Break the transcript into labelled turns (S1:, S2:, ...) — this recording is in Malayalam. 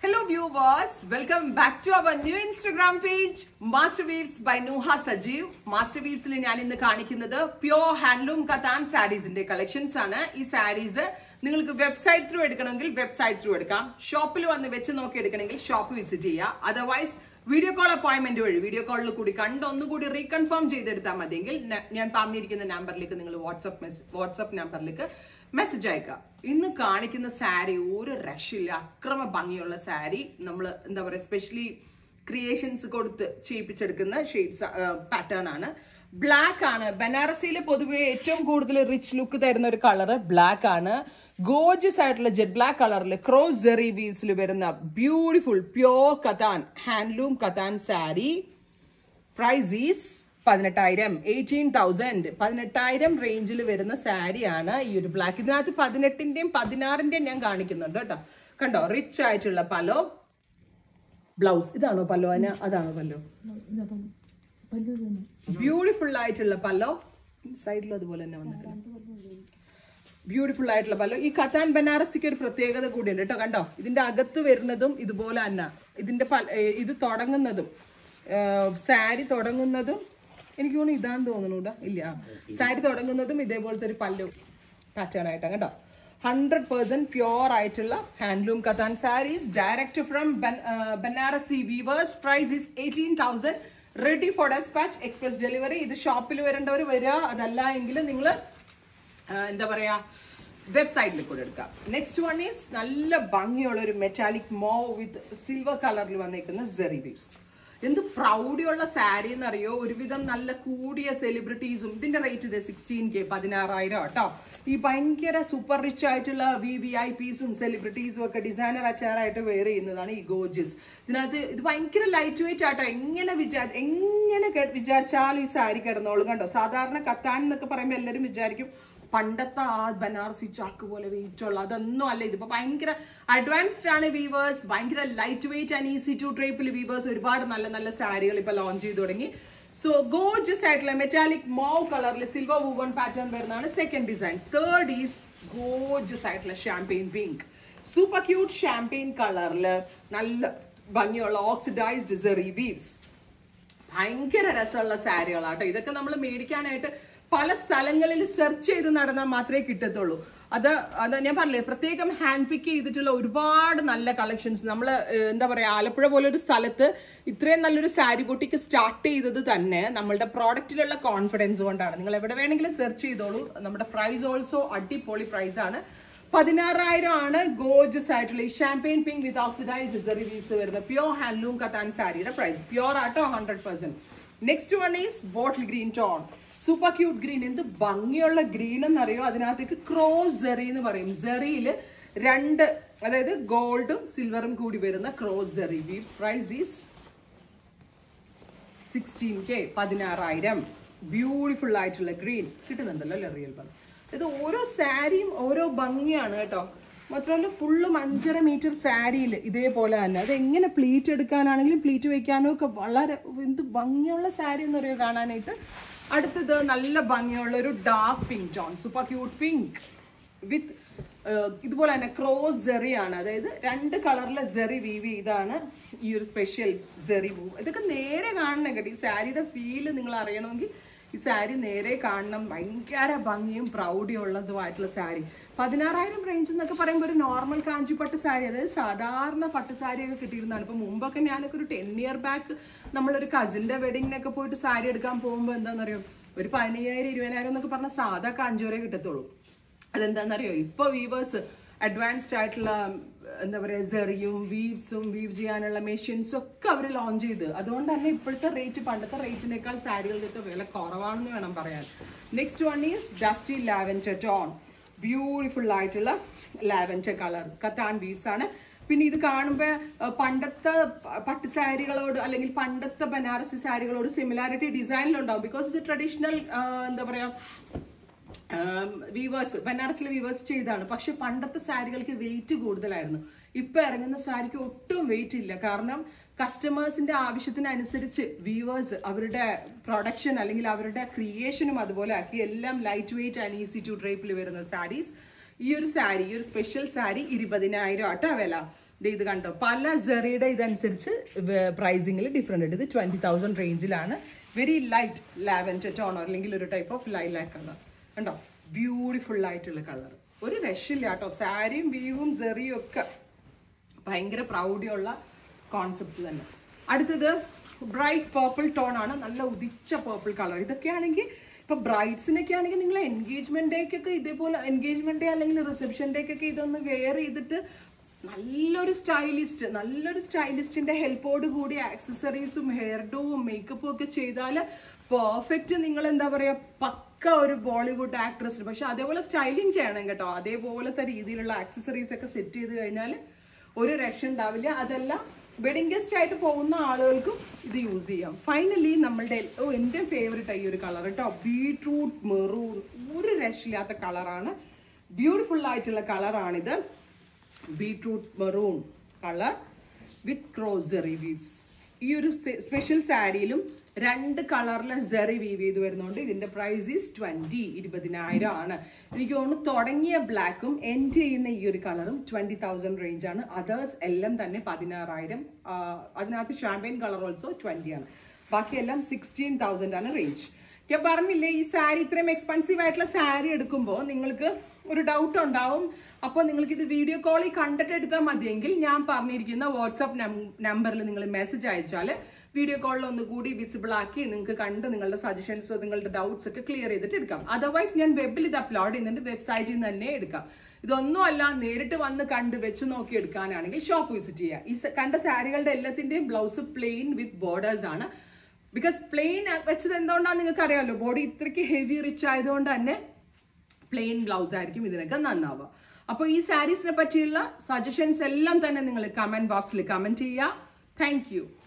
S1: Hello viewers, welcome back to our new Instagram page Master Weaves by Nuha Sajeev. Master Weavesൽ ഞാൻ ഇന്ന് കാണിക്കുന്നത് പ്യോർ ഹാൻഡ്ലൂം കത്താൻ സാരീസിന്റെ കളക്ഷൻസ് ആണ് ഈ സാരീസ് നിങ്ങൾക്ക് വെബ്സൈറ്റ് ത്രൂ എടുക്കണമെങ്കിൽ വെബ്സൈറ്റ് ത്രൂ എടുക്കാം ഷോപ്പിൽ വന്ന് വെച്ച് നോക്കി എടുക്കണമെങ്കിൽ ഷോപ്പ് വിസിറ്റ് ചെയ്യുക അതർവൈസ് വീഡിയോ കോൾ അപ്പോയിന്റ്മെന്റ് വഴി വീഡിയോ കോളിൽ കൂടി കണ്ട് ഒന്നുകൂടി റീകൺഫേം ചെയ്തെടുത്താൽ മതിയെങ്കിൽ ന- ഞാൻ പറഞ്ഞിരിക്കുന്ന നമ്പറിലേക്ക് നിങ്ങൾ വാട്സ്ആപ്പ് മെസ്സേജ് വാട്സ്ആപ്പ് നമ്പറിലേക്ക് മെസ്സേജ് അയക്കുക ഇന്ന് കാണിക്കുന്ന സാരി ഒരു രക്ഷയില്ല അക്രമ ഭംഗിയുള്ള സാരി നമ്മൾ എന്താ പറയുക സ്പെഷ്യലി ക്രിയേഷൻസ് കൊടുത്ത് ചെയ്യിപ്പിച്ചെടുക്കുന്ന ഷെയ്ഡ്സ് പാറ്റേൺ ആണ് ബ്ലാക്ക് ആണ് ബനാറസിയിലെ പൊതുവെ ഏറ്റവും കൂടുതൽ റിച്ച് ലുക്ക് തരുന്ന ഒരു കളർ ബ്ലാക്ക് ആണ് ഗോജസ് ആയിട്ടുള്ള ജെറ്റ് ബ്ലാക്ക് കളറിൽ ക്രോസ് ജെറി വീവ്സിൽ വരുന്ന beautiful pure katan handloom katan sari price is പതിനെട്ടായിരം എയ്റ്റീൻ തൗസൻഡ് പതിനെട്ടായിരം റേഞ്ചിൽ വരുന്ന സാരിയാണ് ഈ ഒരു ബ്ലാക്ക് ഇതിനകത്ത് പതിനെട്ടിന്റെയും പതിനാറിന്റെയും ഞാൻ കാണിക്കുന്നുണ്ട് കേട്ടോ കണ്ടോ റിച്ച് ആയിട്ടുള്ള പലോ ബ്ലൗസ് ഇതാണോ പല്ലോ അന അതാണോ പല്ലോ ബ്യൂട്ടിഫുൾ ആയിട്ടുള്ള പല്ലോ സൈഡിലും അതുപോലെ തന്നെ വന്നിട്ടുണ്ട് ബ്യൂട്ടിഫുൾ ആയിട്ടുള്ള പല്ലോ ഈ കത്താൻ ബനാറസിക്ക് ഒരു പ്രത്യേകത കൂടിയുണ്ട് കേട്ടോ കണ്ടോ ഇതിന്റെ അകത്ത് വരുന്നതും ഇതുപോലെ തന്നെ ഇതിന്റെ പല ഏ, ഇത് തുടങ്ങുന്നതും സാരി തുടങ്ങുന്നതും എനിക്ക് തോന്നുന്നു ഇതാന്ന് തോന്നുന്നു ഇല്ല സാരി തുടങ്ങുന്നതും ഇതേപോലത്തെ ഒരു പല്ലു പാറ്റേൺ ആയിട്ടാണ് കേട്ടോ ഹൺഡ്രഡ് പെർസെന്റ് പ്യോർ ആയിട്ടുള്ള handloom katan saris direct from Banarasi weavers price is eighteen thousand ready for despatch express delivery ഇത് ഷോപ്പിൽ വരേണ്ടവർ വരിക അതല്ല എങ്കിൽ നിങ്ങൾ എന്താ പറയാ വെബ്സൈറ്റിൽ കൂടെ എടുക്കാം നെക്സ്റ്റ് വൺ ഈസ് നല്ല ഭംഗിയുള്ള ഒരു മെറ്റാലിക് മോ വിത്ത് സിൽവർ കളറിൽ വന്നേക്കുന്ന സെറി വീവ്സ് എന്ത് പ്രൗഡിയുള്ള സാരി എന്നറിയോ ഒരുവിധം നല്ല കൂടിയ സെലിബ്രിറ്റീസും ഇതിന്റെ റേറ്റ് ഇത് സിക്സ്റ്റീൻ കെ പതിനാറായിരം കേട്ടോ ഈ ഭയങ്കര സൂപ്പർ റിച്ച് ആയിട്ടുള്ള വി വി ഐ പീസും സെലിബ്രിറ്റീസും ഒക്കെ ഡിസൈനർ അച്ചാറായിട്ട് വെയർ ചെയ്യുന്നതാണ് ഈ ഗോജസ് ഇതിനകത്ത് ഇത് ഭയങ്കര ലൈറ്റ് വെയിറ്റ് ആട്ടോ എങ്ങനെ വിചാ എങ്ങനെ കെ- വിചാരിച്ചാലും ഈ സാരി കിടന്നോളും കണ്ടോ സാധാരണ കത്താൻ എന്നൊക്കെ പറയുമ്പോൾ എല്ലാവരും വിചാരിക്കും പണ്ടത്തെ ആ ബനാറസി ചാക്ക് പോലെ വെയിറ്റ് ഉള്ള അതൊന്നും അല്ല ഇതിപ്പോ ഭയങ്കര അഡ്വാൻസ്ഡ് ആണ് വീവേഴ്സ് ഭയങ്കര light weight and easy to ട്രേപ്പിൽ വീവേഴ്സ് ഒരുപാട് നല്ല നല്ല സാരികൾ ഇപ്പൊ ലോഞ്ച് ചെയ്ത് തുടങ്ങി സോ ഗോജസ് ആയിട്ടുള്ള മെറ്റാലിക് മോവ് കളറിൽ സിൽവർ വൂവൺ പാറ്റേൺ വരുന്നതാണ് second design third is gorgeous ആയിട്ടുള്ള champagne pink super cute champagne കളറിൽ നല്ല ഭംഗിയുള്ള ഓക്സിഡൈസ്ഡ് സെറി വീവ്സ് ഭയങ്കര രസമുള്ള സാരികളാട്ടോ ഇതൊക്കെ നമ്മൾ മേടിക്കാനായിട്ട് പല സ്ഥലങ്ങളിൽ സെർച്ച് ചെയ്ത് നടന്നാൽ മാത്രമേ കിട്ടത്തുള്ളൂ അത് അത് ഞാൻ പറഞ്ഞില്ലേ പ്രത്യേകം ഹാൻഡ് പിക്ക് ചെയ്തിട്ടുള്ള ഒരുപാട് നല്ല കളക്ഷൻസ് നമ്മൾ എന്താ പറയാ ആലപ്പുഴ പോലെ ഒരു സ്ഥലത്ത് ഇത്രയും നല്ലൊരു സാരി ബുട്ടിക്ക് സ്റ്റാർട്ട് ചെയ്തത് തന്നെ നമ്മളുടെ പ്രോഡക്റ്റിലുള്ള കോൺഫിഡൻസ് കൊണ്ടാണ് നിങ്ങൾ എവിടെ വേണമെങ്കിലും സെർച്ച് ചെയ്തോളൂ നമ്മുടെ പ്രൈസ് ഓൾസോ അടിപൊളി പ്രൈസ് ആണ് പതിനാറായിരം ആണ് ഗോജസ് ആയിട്ടുള്ള ഈ champagne pink with oxidise reviews വരുന്ന പ്യോർ ഹാൻഡ്ലൂം കത്താൻ സാരിയുടെ പ്രൈസ് പ്യോർ ആട്ടോ hundred percent next one is bottle green tone super cute green എന്ത് ഭംഗിയുള്ള ഗ്രീൻ എന്നറിയോ അതിനകത്തേക്ക് ക്രോസ് ജെറി എന്ന് പറയും ജെറിയിൽ രണ്ട് അതായത് ഗോൾഡും സിൽവറും കൂടി വരുന്ന cross zari weaves price is sixteen K പതിനാറായിരം ബ്യൂട്ടിഫുൾ ആയിട്ടുള്ള ഗ്രീൻ കിട്ടുന്നുണ്ടല്ലോ അല്ലേ റിയൽ ബൺ ഇത് ഓരോ സാരിയും ഓരോ ഭംഗിയാണ് കേട്ടോ മാത്രമല്ല ഫുള്ളും അഞ്ചര മീറ്റർ സാരിയിൽ ഇതേപോലെ തന്നെ അത് എങ്ങനെ പ്ലീറ്റ് എടുക്കാനാണെങ്കിലും പ്ലീറ്റ് വെക്കാനും ഒക്കെ വളരെ എന്ത് ഭംഗിയുള്ള സാരി എന്ന് പറയുക കാണാനായിട്ട് അടുത്തത് നല്ല ഭംഗിയുള്ള ഒരു dark pink tone super cute pink with ഇതുപോലെ തന്നെ ക്രോസ് ജെറി ആണ് അതായത് രണ്ട് കളറിലെ ജെറി വീവ് ചെയ്താണ് ഈ ഒരു സ്പെഷ്യൽ ജെറി വൂവ് ഇതൊക്കെ നേരെ കാണണം കേട്ടോ ഈ സാരിയുടെ ഫീല് നിങ്ങൾ അറിയണമെങ്കിൽ ഈ സാരി നേരെ കാണണം ഭയങ്കര ഭംഗിയും പ്രൗഢിയും ഉള്ളതുമായിട്ടുള്ള സാരി പതിനാറായിരം റേഞ്ച് എന്നൊക്കെ പറയുമ്പോൾ ഒരു നോർമൽ കാഞ്ചിപ്പട്ട് സാരി അതായത് സാധാരണ പട്ട് സാരിയൊക്കെ കിട്ടിയിരുന്നതാണ് ഇപ്പൊ മുമ്പൊക്കെ ഞാനൊക്കെ ഒരു ടെൻ ഇയർ ബാക്ക് നമ്മളൊരു കസിന്റെ വെഡിങ്ങിനൊക്കെ പോയിട്ട് സാരി എടുക്കാൻ പോകുമ്പോൾ എന്താണെന്നറിയോ ഒരു പതിനയ്യായിരം ഇരുപതിനായിരം എന്നൊക്കെ പറഞ്ഞാൽ സാധാ കാഞ്ചോരെ കിട്ടത്തുള്ളൂ അതെന്താണെന്നറിയോ ഇപ്പൊ വീവേഴ്സ് അഡ്വാൻസ്ഡ് ആയിട്ടുള്ള എന്താ പറയുക സെറിയും വീവ്സും വീവ് ചെയ്യാനുള്ള മെഷീൻസും ഒക്കെ അവർ ലോഞ്ച് ചെയ്ത് അതുകൊണ്ട് തന്നെ ഇപ്പോഴത്തെ റേറ്റ് പണ്ടത്തെ റേറ്റിനേക്കാൾ സാരികൾക്കൊക്കെ വില കുറവാണെന്ന് വേണം പറയാൻ next one is dusty lavender tone beautiful ആയിട്ടുള്ള ലാവൻഡർ കളർ കത്താൻ വീവ്സ് ആണ് പിന്നെ ഇത് കാണുമ്പോൾ പണ്ടത്തെ പ- പട്ട് സാരികളോട് അല്ലെങ്കിൽ പണ്ടത്തെ ബനാറസി സാരികളോട് സിമിലാരിറ്റി ഡിസൈനിലുണ്ടാവും ബിക്കോസ് ഇത് ട്രഡീഷണൽ എന്താ പറയാ വീവേഴ്സ് ബനാറസിലെ വീവേഴ്സ് ചെയ്താണ് പക്ഷെ പണ്ടത്തെ സാരികൾക്ക് വെയിറ്റ് കൂടുതലായിരുന്നു ഇപ്പൊ ഇറങ്ങുന്ന സാരിക്ക് ഒട്ടും വെയിറ്റ് ഇല്ല കാരണം കസ്റ്റമേഴ്സിന്റെ ആവശ്യത്തിനനുസരിച്ച് വീവേഴ്സ് അവരുടെ പ്രൊഡക്ഷൻ അല്ലെങ്കിൽ അവരുടെ ക്രിയേഷനും അതുപോലെ ആക്കി എല്ലാം light weight and easy to ഡ്രേപ്പിൽ വരുന്ന സാരീസ് ഈ ഒരു സാരി ഈ ഒരു സ്പെഷ്യൽ സാരി ഇരുപതിനായിരം ആട്ടോ വില ദേ ഇത് കണ്ടോ പല സെറിയുടെ ഇതനുസരിച്ച് പ്രൈസിങ്ങിൽ ഡിഫറെൻ്റ് ഉണ്ട് ഇത് ട്വൻറ്റി തൗസൻഡ് റേഞ്ചിലാണ് വെരി ലൈറ്റ് ലാവൻഡർ ടോൺ അല്ലെങ്കിൽ ഒരു ടൈപ്പ് ഓഫ് ലൈലാക്ക് കളർ കണ്ടോ ബ്യൂട്ടിഫുൾ ആയിട്ടുള്ള കളർ ഒരു രക്ഷയില്ല കേട്ടോ സാരിയും വീവും സെറിയും ഒക്കെ ഭയങ്കര പ്രൗഢിയുള്ള കോൺസെപ്റ്റ് തന്നെ അടുത്തത് ബ്രൈറ്റ് പേർപ്പിൾ ടോൺ ആണ് നല്ല ഉദിച്ച പേർപ്പിൾ കളർ ഇതൊക്കെയാണെങ്കിൽ ഇപ്പൊ ബ്രൈഡ്സിനൊക്കെ ആണെങ്കിൽ നിങ്ങൾ എൻഗേജ്മെന്റ് ഡേക്കൊക്കെ ഇതേപോലെ എൻഗേജ്മെന്റ് ഡേ അല്ലെങ്കിൽ റിസപ്ഷൻ ഡേക്കൊക്കെ ഇതൊന്ന് വെയർ ചെയ്തിട്ട് നല്ലൊരു സ്റ്റൈലിസ്റ്റ് നല്ലൊരു സ്റ്റൈലിസ്റ്റിന്റെ ഹെൽപ്പോട് കൂടി ആക്സസറീസും ഹെയർ ഡൂവും മേക്കപ്പും ഒക്കെ ചെയ്താൽ പെർഫെക്റ്റ് നിങ്ങൾ എന്താ പറയാ പക്ക ഒരു ബോളിവുഡ് ആക്ട്രസ് പക്ഷെ അതേപോലെ സ്റ്റൈലിംഗ് ചെയ്യണം കേട്ടോ അതേപോലത്തെ രീതിയിലുള്ള ആക്സസറീസ് ഒക്കെ സെറ്റ് ചെയ്ത് കഴിഞ്ഞാൽ ഒരു രക്ഷ ഉണ്ടാവില്ല അതല്ല വെഡിങ് ഗസ്റ്റ് ആയിട്ട് പോകുന്ന ആളുകൾക്കും ഇത് യൂസ് ചെയ്യാം ഫൈനലി നമ്മളുടെ ഓ എൻ്റെ ഫേവറേറ്റ് ഈ ഒരു കളർ കേട്ടോ ബീട്രൂട്ട് മെറൂൺ ഒരു രക്ഷയില്ലാത്ത കളറാണ് ബ്യൂട്ടിഫുൾ ആയിട്ടുള്ള കളറാണിത് ബീട്രൂട്ട് മെറൂൺ കളർ വിത്ത് ക്രോസറി വീവ്സ് ഈ ഒരു സ്പെഷ്യൽ സാരിയിലും രണ്ട് കളറിൽ സെറി വീവ് ചെയ്ത് വരുന്നുണ്ട് ഇതിന്റെ പ്രൈസ് ഈസ് ട്വന്റി ഇരുപതിനായിരം ആണ് എനിക്ക് തോന്നുന്നു തുടങ്ങിയ ബ്ലാക്കും എൻഡ് ചെയ്യുന്ന ഈ ഒരു കളറും ട്വന്റി തൗസൻഡ് റേഞ്ച് ആണ് അതേഴ്സ് എല്ലാം തന്നെ പതിനാറായിരം അതിനകത്ത് ഷാമ്പയിൻ കളർ ഓൾസോ ട്വന്റി ആണ് ബാക്കിയെല്ലാം സിക്സ്റ്റീൻ തൗസൻഡ് ആണ് റേഞ്ച് ഞാൻ പറഞ്ഞില്ലേ ഈ സാരി ഇത്രയും എക്സ്പെൻസീവ് ആയിട്ടുള്ള സാരി എടുക്കുമ്പോൾ നിങ്ങൾക്ക് ഒരു ഡൗട്ട് ഉണ്ടാവും അപ്പോൾ നിങ്ങൾക്ക് ഇത് വീഡിയോ കോളിൽ കണ്ടിട്ട് എടുത്താൽ മതിയെങ്കിൽ ഞാൻ പറഞ്ഞിരിക്കുന്ന വാട്സാപ്പ് നമ്പറിൽ നിങ്ങൾ മെസ്സേജ് അയച്ചാൽ വീഡിയോ കോളിൽ ഒന്നുകൂടി വിസിബിൾ ആക്കി നിങ്ങൾക്ക് കണ്ട് നിങ്ങളുടെ സജഷൻസോ നിങ്ങളുടെ ഡൗട്ട്സ് ഒക്കെ ക്ലിയർ ചെയ്തിട്ട് എടുക്കാം അതർവൈസ് ഞാൻ വെബിൽ ഇത് അപ്ലോഡ് ചെയ്യുന്നുണ്ട് വെബ്സൈറ്റിൽ നിന്ന് തന്നെ എടുക്കാം ഇതൊന്നും അല്ല നേരിട്ട് വന്ന് കണ്ട് വെച്ച് നോക്കി എടുക്കാനാണെങ്കിൽ ഷോപ്പ് വിസിറ്റ് ചെയ്യുക ഈ സ- കണ്ട സാരികളുടെ എല്ലാത്തിന്റെയും ബ്ലൗസ് പ്ലെയിൻ വിത്ത് ബോർഡേഴ്സ് ആണ് ബിക്കോസ് പ്ലെയിൻ വെച്ചത് എന്തുകൊണ്ടാന്ന് നിങ്ങൾക്ക് അറിയാമല്ലോ ബോഡി ഇത്രയ്ക്ക് ഹെവി റിച്ച് ആയതുകൊണ്ട് തന്നെ പ്ലെയിൻ ബ്ലൗസ് ആയിരിക്കും ഇതിനൊക്കെ നന്നാവുക അപ്പോൾ ഈ സാരീസിനെ പറ്റിയുള്ള സജഷൻസ് എല്ലാം തന്നെ നിങ്ങൾ കമന്റ് ബോക്സിൽ കമന്റ് ചെയ്യുക താങ്ക് യു